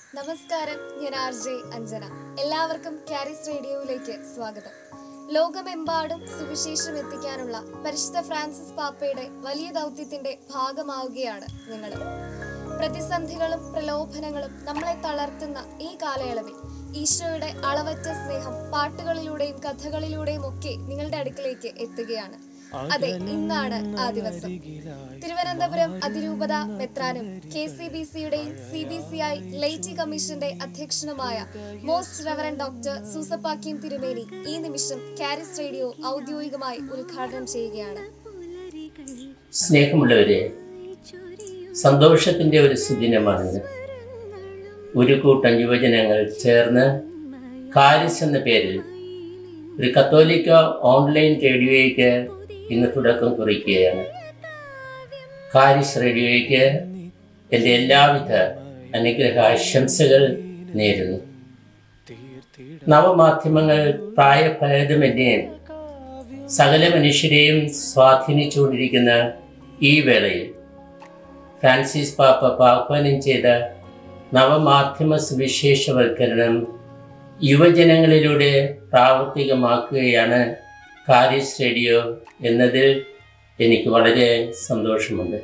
നമസ്കാരം ഞാൻ R J Anjana എല്ലാവർക്കും കാരിസ് റേഡിയോയിലേക്ക് സ്വാഗതം ലോകമെമ്പാടും സുവിശേഷം എത്തിക്കാനുള്ള പരിശുദ്ധ ഫ്രാൻസിസ് പാപ്പയുടെ വലിയ ദൗത്യത്തിന്റെ ഭാഗമാവുകയാണ് ഞങ്ങൾ പ്രതിസന്ധികളും പ്രലോഭനങ്ങളും നമ്മളെ തളർത്തുന്ന ഈ കാലയളവിൽ ഈശോയുടെ അളവറ്റ സ്നേഹം പാട്ടുകളിലൂടെയും കഥകളിലൂടെയും ഒക്കെ നിങ്ങളുടെ അടുക്കിലേക്ക് എത്തുകയാണ് അതെ ഇന്നാണ് ആ ദിവസം തിരുവനന്തപുരം അതിരൂപത മെത്രാനും കെ സി ബി സിയുടെയും C B C I laity കമ്മീഷന്റെ അധ്യക്ഷനുമായ മോസ്റ്റ് റവറൻ ഡോക്ടർ സൂസപ്പാക്കിയും തിരുമേനി ഈ നിമിഷം കാരിസ് റേഡിയോ ഔദ്യോഗികമായി ഉദ്ഘാടനം ചെയ്യുകയാണ് സ്നേഹമുള്ളവരെ സന്തോഷത്തിൻ്റെ ഒരു സുദിനമാണിന്ന് ഒരു കൂട്ടം യുവജനങ്ങൾ ചേർന്ന് കാരിസ് എന്ന പേരിൽ ഒരു കത്തോലിക്ക ഓൺലൈൻ റേഡിയോയ്ക്ക് ഇന്ന് തുടക്കം കുറിക്കുകയാണ് കാരിസ് റേഡിയോയ്ക്ക് എൻ്റെ എല്ലാവിധ അനുഗ്രഹാശംസകൾ നേരുന്നു നവമാധ്യമങ്ങൾ പ്രായഭേദമന്യേ സകല മനുഷ്യരെയും സ്വാധീനിച്ചുകൊണ്ടിരിക്കുന്ന ഈ വേളയിൽ ഫ്രാൻസിസ് പാപ്പ ആഹ്വാനം ചെയ്ത നവമാധ്യമ സുവിശേഷവൽക്കരണം യുവജനങ്ങളിലൂടെ പ്രാവർത്തികമാക്കുകയാണ് കാരിസ് റേഡിയോ എന്നതിൽ എനിക്ക് വളരെ സന്തോഷമുണ്ട്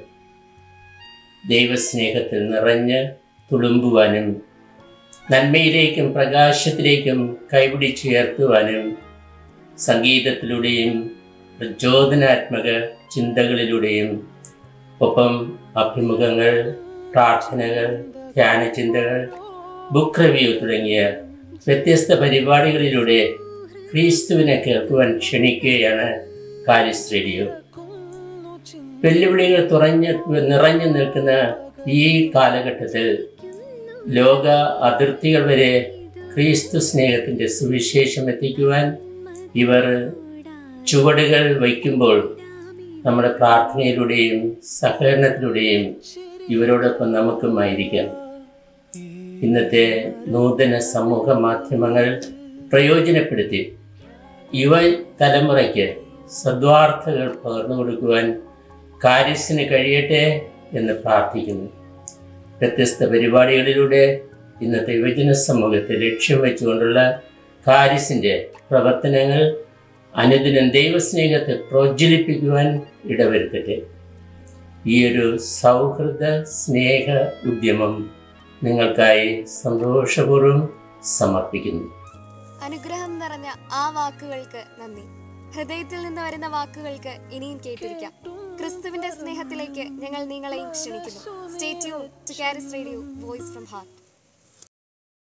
ദൈവസ്നേഹത്തിൽ നിറഞ്ഞ് തുളുമ്പുവാനും നന്മയിലേക്കും പ്രകാശത്തിലേക്കും കൈപിടിച്ചുയർത്തുവാനും സംഗീതത്തിലൂടെയും പ്രചോദനാത്മക ചിന്തകളിലൂടെയും ഒപ്പം അഭിമുഖങ്ങൾ പ്രാർത്ഥനകൾ ധ്യാനചിന്തകൾ ബുക്ക് റിവ്യൂ തുടങ്ങിയ വ്യത്യസ്ത പരിപാടികളിലൂടെ ക്രിസ്തുവിനെ കേൾക്കുവാൻ ക്ഷണിക്കുകയാണ് കാലിസ് റേഡിയോ വെല്ലുവിളികൾ തുറഞ്ഞ് നിറഞ്ഞു നിൽക്കുന്ന ഈ കാലഘട്ടത്തിൽ ലോക അതിർത്തികൾ വരെ ക്രിസ്തു സ്നേഹത്തിൻ്റെ സുവിശേഷം എത്തിക്കുവാൻ ഇവർ ചുവടുകൾ വയ്ക്കുമ്പോൾ നമ്മുടെ പ്രാർത്ഥനയിലൂടെയും സഹകരണത്തിലൂടെയും ഇവരോടൊപ്പം നമുക്കുമായിരിക്കാം ഇന്നത്തെ നൂതന സമൂഹ മാധ്യമങ്ങൾ പ്രയോജനപ്പെടുത്തി യുവ തലമുറയ്ക്ക് സദ്വാർത്ഥകൾ പകർന്നു കൊടുക്കുവാൻ കാര്യസിന് കഴിയട്ടെ എന്ന് പ്രാർത്ഥിക്കുന്നു വ്യത്യസ്ത പരിപാടികളിലൂടെ ഇന്നത്തെ യുവജന സമൂഹത്തെ ലക്ഷ്യം വെച്ചുകൊണ്ടുള്ള കാരിസിൻ്റെ പ്രവർത്തനങ്ങൾ അനുദിനം ദൈവസ്നേഹത്തെ പ്രോജ്വലിപ്പിക്കുവാൻ ഇടവരുത്തട്ടെ ഈ ഒരു സൗഹൃദ സ്നേഹ ഉദ്യമം നിങ്ങൾക്കായി സന്തോഷപൂർവ്വം സമർപ്പിക്കുന്നു അനുഗ്രഹം നിറഞ്ഞ ആ വാക്കുകൾക്ക് നന്ദി ഹൃദയത്തിൽ നിന്ന് വരുന്ന വാക്കുകൾക്ക് ഇനിയും കേട്ടിരിക്കാം ക്രിസ്തുവിന്റെ സ്നേഹത്തിലേക്ക് ഞങ്ങൾ നിങ്ങളെയും ക്ഷണിക്കുന്നു stay tune to Charis radio voice from heart